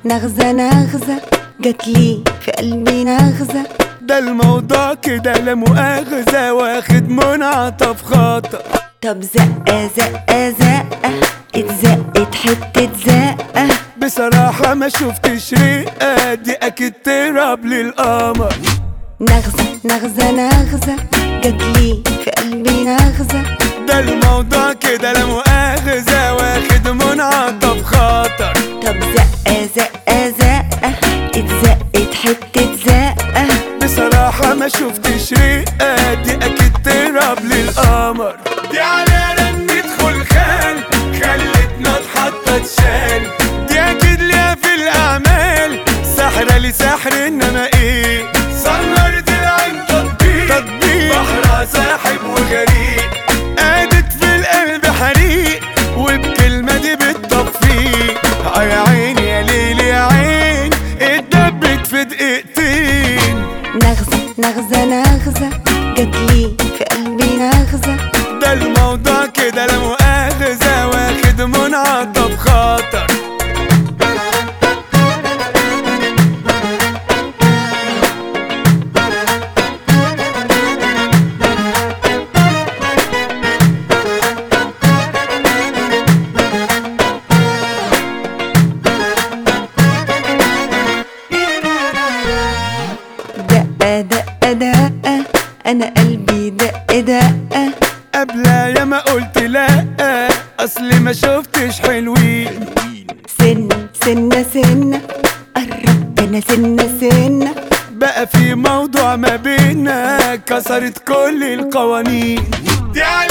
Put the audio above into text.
نغزة نغزة جات لي في قلبي نغزة ده الموضوع كده لا مؤاخذة واخد منعطف خطأ طب زقة زقة زقة اتزقت حتة زقة بصراحة ما شفتش رقة دي أكيد تراب للقمر نغزة نغزة نغزة جات لي في قلبي نغزة ده الموضوع كده لا مؤاخذة واخد منعطف خطر طب زقة زقة زقة اتزقت حتة زقة بصراحة ما شفتش رقة دي أكيد تراب للقمر دي على ندخل خال خلتنا اتحطت شال دي أكيد ليها في الأعمال سحرة لسحر إنما إيه سهرت العين تطبيق تطبيق بحرها ساحب وغريق قادت في القلب حريق وبكلمة دي بتطفيه آه يا عين يا ليل يا عين اتدبت في دقيقتين نغزة نغزة نغزة جات لي في قلبي نغزة ده الموضوع كده لا مؤاخذة واخد منعطف خطر دقة دقة دقة أنا قلبي دق دقة قبل يا ما قلت لا اصلي ما شفتش حلوين سن سنة سنة قرب أنا سنة سنة بقى في موضوع ما بينا كسرت كل القوانين دي